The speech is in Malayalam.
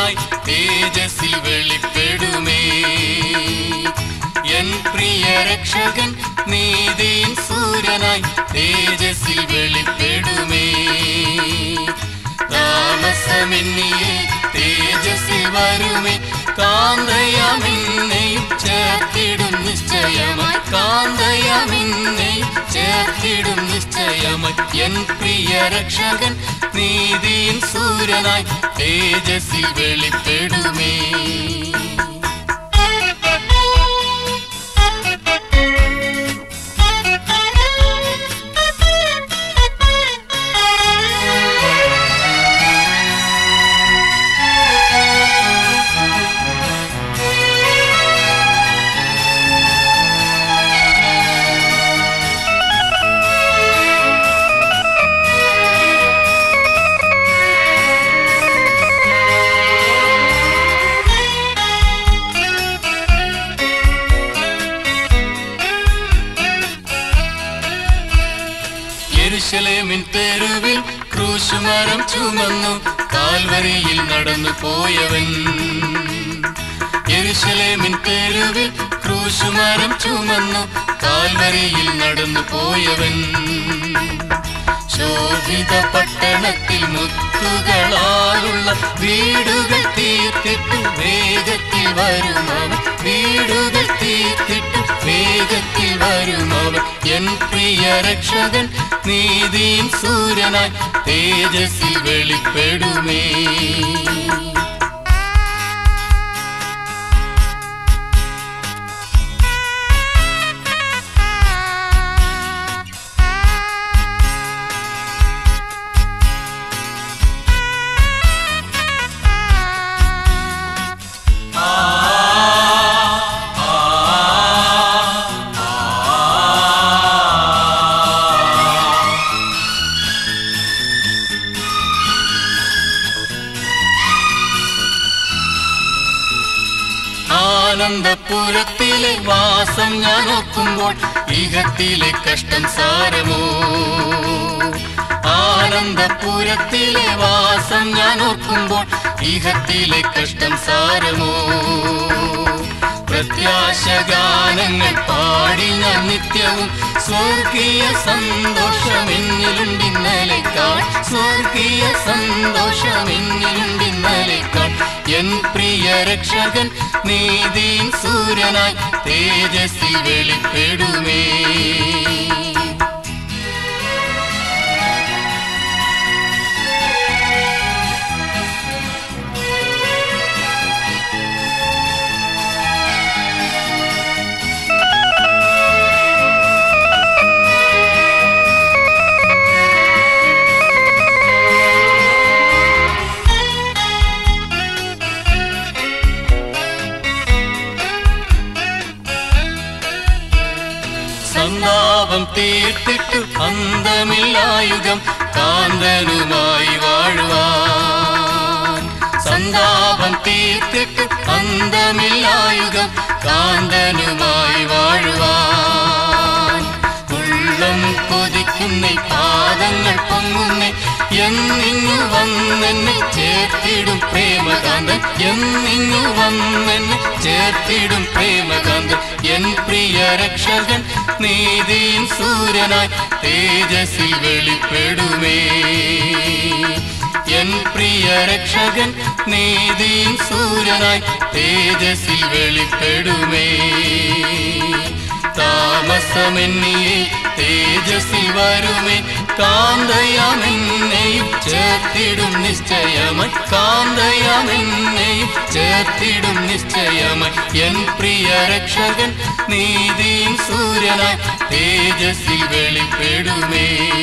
സൂര്യനായി തേജസ്സിൽ വെളിപ്പെടുമേ എൻ പ്രിയ രക്ഷകൻ നീതിൻ സൂര്യനായി തേജസ്സിൽ വെളിപ്പെടുമേ താമസമെന്നിയെ തേജസ്സിൽ വരുമേ കാന്തയാമിന്നെയും ചേർത്തിടും നിശ്ചയമായി കാന്തയാമിന്നെയും ചേർത്തിടും നിശ്ചയമായി എൻ പ്രിയ രക്ഷകൻ നീതിൻ സൂര്യനായി തേജസ്സിൽ വെളിപ്പെടുമേ യെരുശലേമിൻ തെരുവിൽ ക്രൂശുമരം ചുമന്നു കാൽവരിയിൽ നടന്നു പോയവൻ യെരുശലേമിൻ തെരുവിൽ ക്രൂശുമരം ചുമന്നു കാൽവരിയിൽ നടന്നു പോയവൻ ശോഭിത പട്ടണത്തിൽ മുത്തുകളാലുള്ള വീടുകൾ തീർത്തിട്ടു വേഗത്തിൽ വരുമവൻ വീടുകൾ തീർത്തിട്ടു വേഗത്തിൽ വരുമവൻ എൻ പ്രിയ രക്ഷകൻ നീതിയും സൂര്യനായി തേജസ്സിൽ വെളിപ്പെടുമേ ആനന്ദപുരത്തിലെ വാസം ഞാൻ നോക്കുമ്പോൾ ഇഹത്തിലെ കഷ്ടം സാരമോ ആനന്ദപുരത്തിലെ വാസം ഞാൻ ഓർക്കുമ്പോൾ ഇഹത്തിലെ കഷ്ടം സാരമോ പ്രത്യാശഗാനങ്ങൾ പാടി ഞാൻ നിത്യവും സ്വർഗീയ സന്തോഷം എന്നിലുണ്ടിന്നലേക്കാൾ സ്വർഗീയ സന്തോഷം എന്നിലുണ്ടിന്നലേക്കാൾ എൻ പ്രിയ രക്ഷകൻ നീതിൻ സൂര്യനായി തേജസ്സിൽ വെളിപ്പെടുമേ സന്താപം തീർത്തിട്ടു അന്തമില്ലായുഗം കാന്തനുമായി വാഴുവാൻ സന്താപം തീർത്തിട്ടു അന്തമില്ലായുഗം കാന്തനുമായി വാഴുവാൻ ഉള്ളം കൊതിക്കുന്നേ പാദങ്ങൾ പൊങ്ങുന്നേ എന്നിങ്ങു വന്നെന്നെ ചേർത്തിടും പ്രേമകാന്തൻ എന്നിങ്ങു വന്നെന്നെ ചേർത്തിടും പ്രേമകാന്തൻ എൻ പ്രിയ രക്ഷകൻ നീതിൻ സൂര്യനായി തേജസ്സിൽ വെളിപ്പെടുമേ എൻ പ്രിയ രക്ഷകൻ നീതിൻ സൂര്യനായി തേജസ്സിൽ വെളിപ്പെടുമേ താമസമെന്നിയെ തേജസ്സിൽ വരുമേ കാന്തയാമെന്നെയും ചേർത്തിടും നിശ്ചയമായി കാന്തയാമെന്നെയും ചേർത്തിടും നിശ്ചയമായി എൻ പ്രിയ രക്ഷകൻ നീതിയും സൂര്യനായി തേജസ്സിൽ വെളിപ്പെടുമേ